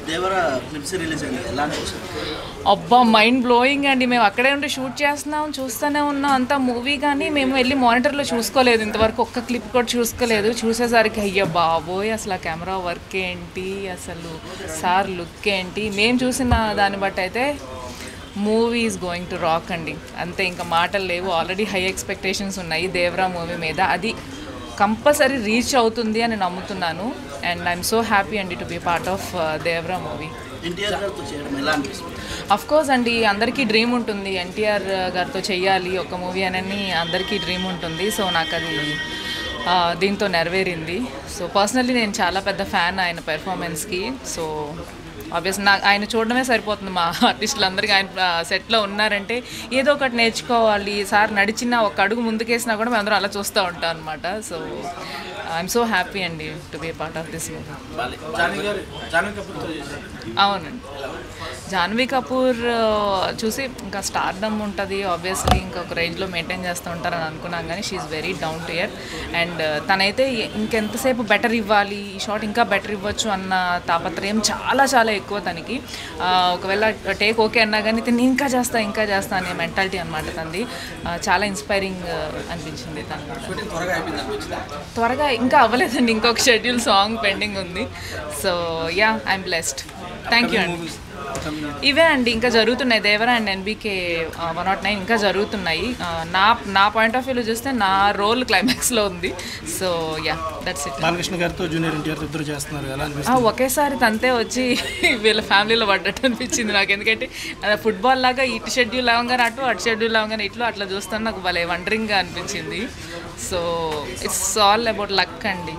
దేవర clips release అయింది ఎలా అనిపించింది అబ్బా మైండ్ బ్లోయింగ్ అండి మేము అక్కడే ఉండి షూట్ చేస్తున్నాం చూస్తూనే ఉన్నాం అంతా మూవీ కానీ మేము వెళ్ళి మానిటర్లో చూసుకోలేదు ఇంతవరకు ఒక్క క్లిప్ కూడా చూసుకోలేదు చూసేసరికి అయ్యో బాబోయ్ అసలు ఆ కెమెరా వర్క్ ఏంటి అసలు సార్ లుక్ ఏంటి మేము చూసిన దాన్ని బట్టి అయితే movie is going to rock అండి అంతే ఇంకా మాటలు లేవు ఆల్రెడీ హై ఎక్స్పెక్టేషన్స్ ఉన్నాయి దేవరా మూవీ మీద అది కంపల్సరీ రీచ్ అవుతుంది అని నమ్ముతున్నాను అండ్ ఐఎమ్ సో హ్యాపీ అండి to be part of Devara movie NTR గారితో చేయడం ఎలా అనిపిస్తుంది అఫ్ కోర్స్ అండి అందరికీ డ్రీమ్ ఉంటుంది ఎన్టీఆర్ గారితో చెయ్యాలి ఒక మూవీ అని అందరికీ డ్రీమ్ ఉంటుంది సో నాకు అది ఆ, దీంతో నెరవేరింది సో పర్సనల్లీ నేను చాలా పెద్ద ఫ్యాన్ ఆయన పెర్ఫార్మెన్స్కి సో ఆబ్వియస్ నా ఆయన చూడడమే సరిపోతుంది మా ఆర్టిస్టులందరికీ ఆయన సెట్లో ఉన్నారంటే ఏదో ఒకటి నేర్చుకోవాలి సార్ నడిచిన ఒక అడుగు ముందుకేసినా కూడా మేము అందరం అలా చూస్తూ ఉంటాం అనమాట సో ఐఎమ్ సో హ్యాపీ అండి to be part of this movie Jani గారు జానీ కపూర్తో చేశారు అవునండి జాన్వీ కపూర్ ఆ, చూసి ఇంకా స్టార్డమ్ ఉంటుంది ఆబ్వియస్లీ ఇంకా ఒక రేంజ్లో మెయింటైన్ చేస్తూ ఉంటారని అనుకున్నాం కానీ she's very down to earth and తనైతే ఇంకెంతసేపు బెటర్ ఇవ్వాలి ఈ షాట్ ఇంకా బెటర్ ఇవ్వచ్చు అన్న తాపత్రయం చాలా చాలా ఎక్కువ తనకి ఆ, ఒకవేళ టేక్ ఓకే అన్నా కానీ తిని ఇంకా చేస్తా ఇంకా చేస్తా అనే మెంటాలిటీ అనమాట తనది ఆ, చాలా ఇన్స్పైరింగ్ అనిపించింది తన త్వరగా అయిపోయింది అనిపించింది త్వరగా ఇంకా అవ్వలేదండి ఇంకొక షెడ్యూల్ సాంగ్ పెండింగ్ ఉంది so ya I'm blessed thank you అండి ఇవే అండి ఇంకా జరుగుతున్నాయి Devara and NBK one not nine ఇంకా జరుగుతున్నాయి ఆ, నా నా పాయింట్ ఆఫ్ వ్యూలో చూస్తే నా రోల్ క్లైమాక్స్లో ఉంది so ya that's it Balakrishna గారితో జూనియర్ ఎన్టీఆర్ ఇద్దరు చేస్తున్నారు ఎలా అనిపిస్తుంది ఒకేసారి తంతే వచ్చి వీళ్ళ ఫ్యామిలీలో పడ్డట్టు అనిపించింది నాకు ఎందుకంటే ఫుట్బాల్ లాగా ఇటు షెడ్యూల్ అవ్వగానే అటు అటు షెడ్యూల్ అవ్వగానే ఇట్లు అట్లా చూస్తాను నాకు భలే వండరింగ్గా అనిపించింది so it's all about luck అండి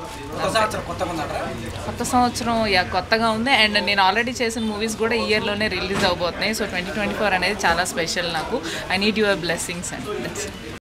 కొత్త సంవత్సరం యా కొత్తగా ఉంది అండ్ నేను ఆల్రెడీ చేసిన మూవీస్ కూడా ఈ ఇయర్లోనే రిలీజ్ అవబోతున్నాయి సో ట్వంటీ ట్వంటీ ఫోర్ అనేది చాలా స్పెషల్ నాకు I need your blessings and that's